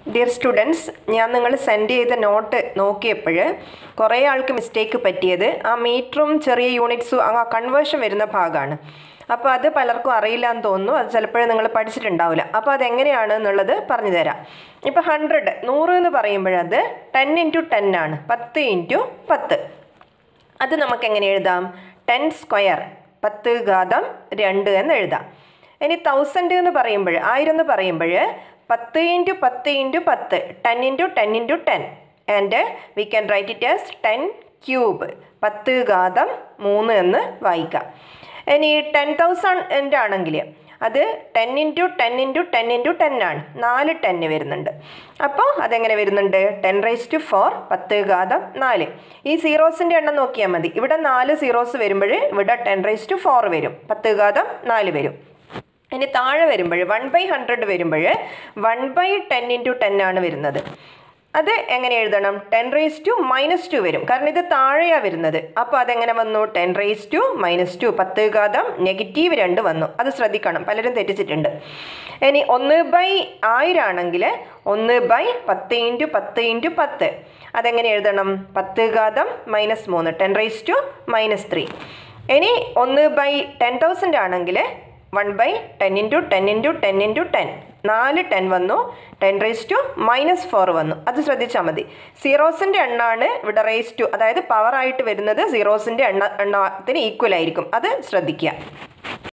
dear students ഞാൻ നിങ്ങൾ send ചെയ്ത നോട്ട് നോക്കിയപ്പോൾ കുറേ ആൾക്ക് മിസ്റ്റേക്ക് പറ്റിയത് ആ മീറ്ററും ചെറിയ യൂണിറ്റ്സും ആ കൺവേർഷൻ വരുന്ന ഭാഗമാണ് അപ്പോൾ അത് പലർക്കും അറിയില്ല എന്ന് തോന്നുന്നു അത് ചിലപ്പോഴും നിങ്ങൾ പഠിച്ചിട്ടുണ്ടാവില്ല അപ്പോൾ അതെങ്ങനെയാണ് എന്നുള്ളത് പറഞ്ഞു തരാം ഇപ്പോൾ ഹൺഡ്രഡ് നൂറ് എന്ന് പറയുമ്പോഴത് ടെൻ ഇൻറ്റു ടെൻ ആണ് പത്ത് ഇൻറ്റു പത്ത് അത് നമുക്ക് എങ്ങനെ എഴുതാം ടെൻ സ്ക്വയർ പത്ത് ഘാതം രണ്ട് എന്ന് എഴുതാം ഇനി തൗസൻഡ് എന്ന് പറയുമ്പോൾ ആയിരം എന്ന് പറയുമ്പോൾ പത്ത് ഇൻറ്റു പത്ത് ഇൻറ്റു പത്ത് ten into ten into ten and we can write it as ten cube പത്ത് ഘാതം മൂന്ന് എന്ന് വായിക്കാം ഇനി ടെൻ തൗസൻഡ് ആണെങ്കിൽ അത് ten into ten into ten into ten ആണ് നാല് ടെന്ന് വരുന്നുണ്ട് അപ്പോൾ അതെങ്ങനെ വരുന്നുണ്ട് ടെൻ റൈസ് ടു ഫോർ പത്ത് ഘാതം നാല് ഈ സീറോസിൻ്റെ എണ്ണം നോക്കിയാൽ മതി ഇവിടെ നാല് സീറോസ് വരുമ്പോൾ ഇവിടെ ടെൻ റൈസ് ടു ഫോർ വരും പത്ത് ഘാതം നാല് വരും ഇനി താഴെ വരുമ്പോൾ വൺ ബൈ ഹൺഡ്രഡ് വരുമ്പോൾ one by ten into ten ആണ് വരുന്നത് അത് എങ്ങനെ എഴുതണം ten raise to minus two വരും കാരണം ഇത് താഴെയാണ് വരുന്നത് അപ്പോൾ അതെങ്ങനെ വന്നു ten raise to minus two പത്ത് ഘാതം നെഗറ്റീവ് രണ്ട് വന്നു അത് ശ്രദ്ധിക്കണം പലരും തെറ്റിച്ചിട്ടുണ്ട് ഇനി ഒന്ന് ബൈ ആയിരം ആണെങ്കിൽ ഒന്ന് ബൈ പത്ത് ഇൻറ്റു പത്ത് ഇൻറ്റു പത്ത് അതെങ്ങനെ എഴുതണം പത്ത് ഘാതം മൈനസ് മൂന്ന് ten raise to minus three ഇനി ഒന്ന് ബൈ ടെൻ തൗസൻഡ് ആണെങ്കിൽ one by ten into ten into ten into ten നാല് ടെൻ വന്നു ten raise to minus four വന്നു അത് ശ്രദ്ധിച്ചാൽ മതി സീറോസിൻ്റെ എണ്ണാണ് ഇവിടെ റേസ് ടു അതായത് പവർ ആയിട്ട് വരുന്നത് സീറോസിൻ്റെ എണ്ണ എണ്ണത്തിന് ഈക്വൽ ആയിരിക്കും അത് ശ്രദ്ധിക്കുക